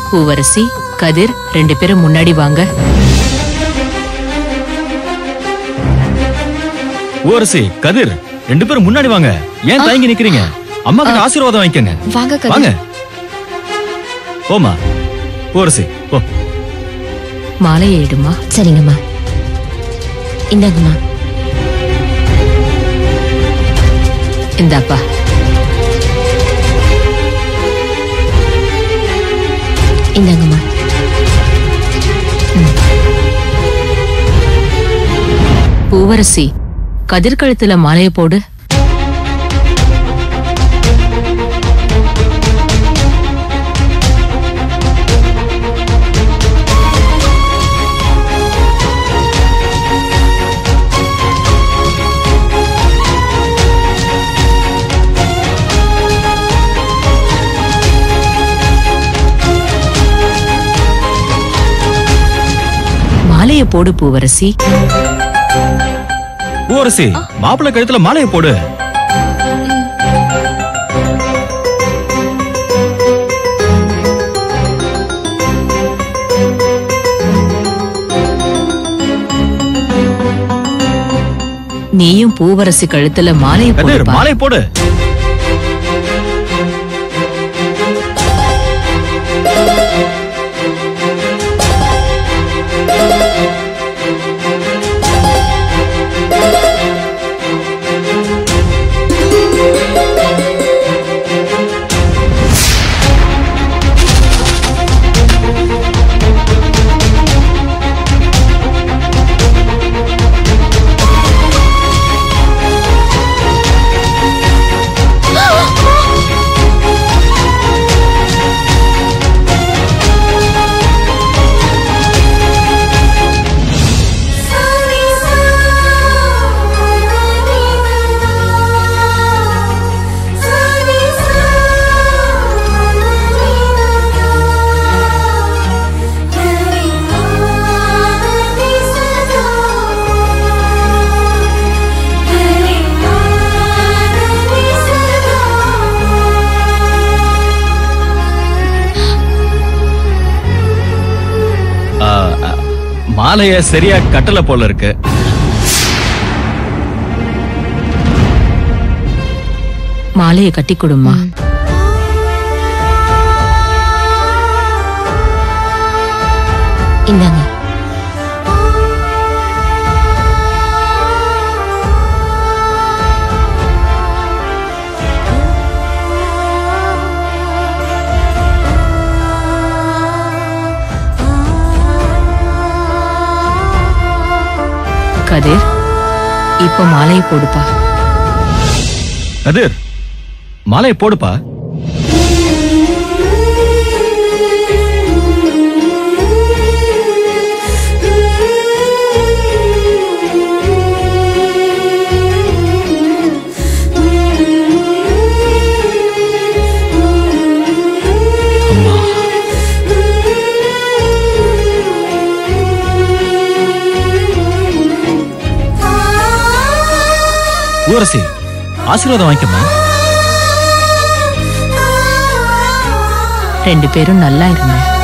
பூவரசி கதிர் ரெண்டு பேரும் முன்னாடி வாங்க ஊரசி கதிர் ரெண்டு பேரும் முன்னாடி வாங்க ஏன் தயங்கி நிக்கிறீங்க அம்மா கிட்ட ஆசீர்வாதம் வாங்கிக்கங்க வாங்க வாங்க கதிர் போமா ஊரசி போ மாலையை இடுமா சரிங்கம்மா இந்தாங்கம்மா இந்தாப்பா இந்தாங்கம்மா பூவரசி கதிர் கழுத்துல மாலையை போடு மாலையை போடு பூவரசி ஊரசி மாப்பிள்ளை கழுத்துல மாலையை போடு நீயும் பூவரசி கழுத்துல மாலையை கதிர் போடுப்பா மாலையை போடு ஆ, ஆ, மாலைய சரியா கட்டல போல இருக்கு மாலையை கட்டி கொடுமா இந்தாங்க கதிர் இப்ப மாலையை போடுப்பா கதிர் மாலையை போடுப்பா அம்மா ஊரசி ஆசீர்வாதம் வாங்கிக்கம்மா ரெண்டு பேரும் நல்லா இருங்க